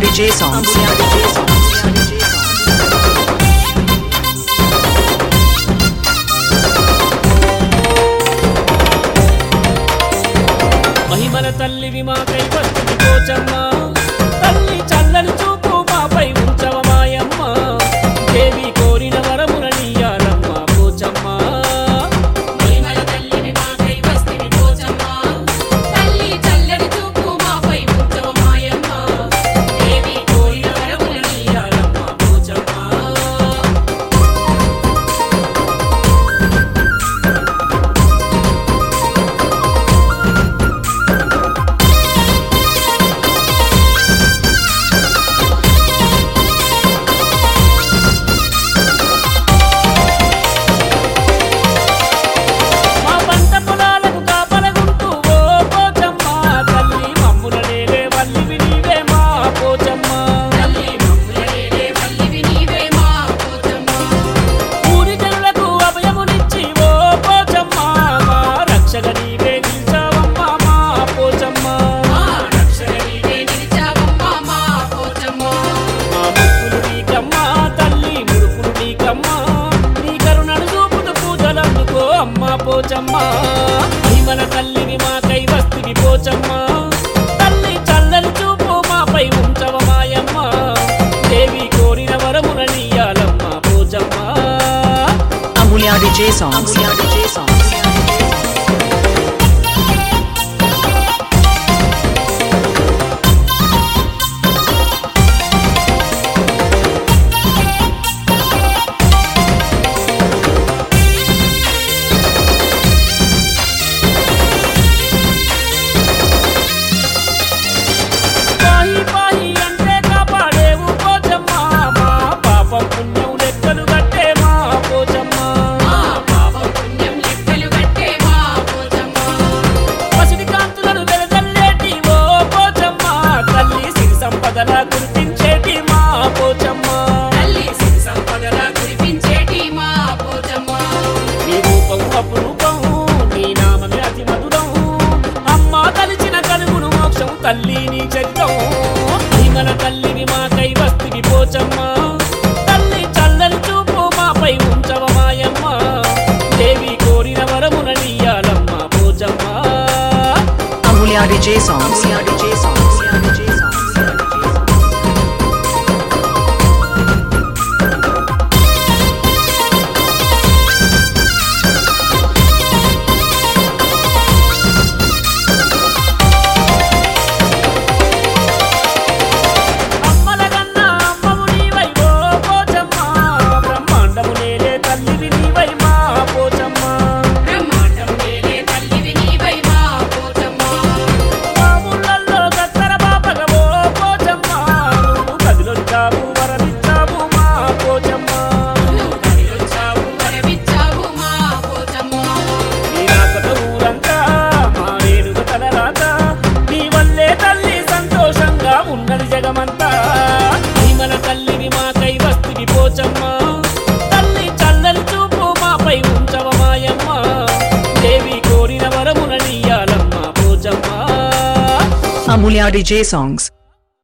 DJ songs. మహిమల తల్లివి మాకై వస్తుంది పోచమ్మ తల్లి చల్లని చూపు మాపై ఉంచవ మాయమ్మ దేవి కోరిన వరముల నీయాలమ్మ పోచమ్మ మహిమల తల్లిని మాకై వస్తివి పోచమ్మ తల్లి చల్లని చూపు మాపై ఉంచవ మాయమ్మ దేవి కోరిన వరముల నీయాలమ్మ పోచమ్మ మా పంట పొలాలకు కాపలగుంటూ ఓ పోచమ్మ తల్లి మమ్ముల నేలే వల్లివి నీవే మా పోచమ్మ తల్లి మమ్ములనే వల్లివి నీవే మా పోచమ్మ ఊరి జనులకు అభయమునిచ్చి ఓ పోచమ్మ మా రక్షక నీవే నిలిచావమ్మ మా పోచమ్మ మా రక్షణ నీవే నిలిచావమ్మ మా పోచమ్మ మా ముక్కులు నీకమ్మా తల్లి ముడుపులు నీకమ్మా నీ కరుణను చూపుతూ పూజలందుకో అమ్మ పోచమ్మ మహిమల తల్లిని మాకై వస్తివి పోచమ్మ తల్లి చల్లని చూపు మాపై ఉంచవ మాయమ్మ దేవి కోరిన వరముల నీయాలమ్మ Pochamma Amulya DJ songs. DJ songs. పాహి పాహి అంటే కాపాడేవు పోచమ్మ మా పాపం పుణ్యం లెక్కలు కట్టే మా పోచమ్మ మా పాప పుణ్యం లెక్కలు కట్టే మా పోచమ్మ పసిడి కాంతులను వెదజల్లేటి ఓ పోచమ్మ తల్లి సిరి సంపదల గుర్తించేటి మా పోచమ్మ తల్లి సిరి సంపదల కురిపించేటి మా పోచమ్మ నీ రూపం అపురూపం నీ నామమే అతి మధురం అమ్మ తలిచిన కలుగును మోక్షం తల్లి నీ చరితం మహిమల తల్లిని మాకై వస్తివి పోచమ్మ తల్లి చల్లని చూపు మాపై ఉంచవ మాయమ్మ దేవి కోరిన వరముల నీయాలమ్మ Pochamma Amulya DJ songs. DJ songs. DJ songs. అమ్మల కన్నా అమ్మవు నీవై ఓ పోచమ్మ బ్రహ్మాండము నేలే తల్లివి నీవై మా పోచమ్మ బ్రహ్మాండం నేలే తల్లివి నీవై మా పోచమ్మ మా ఊళ్ళల్లో దత్తర బాపగ ఓ పోచమ్మ నువ్వు కదిలొచ్చావు వరమిచ్చావు మా పోచమ్మ నువ్వు కదిలొచ్చావు వరమిచ్చావు మా పోచమ్మ నీ రాకత ఊరంతా మా రేణుక తలరాత నీ వల్లే తల్లి సంతోషంగా ఉన్నది జగమంతా భీమల తల్లిని మాకై వస్తువి పోచమ్మ తల్లి చల్లని చూపు మాపై ఉంచవ మాయమ్మ దేవి కోరిన వరముల నీయాలమ్మ పోచమ్మ Amulya DJ songs.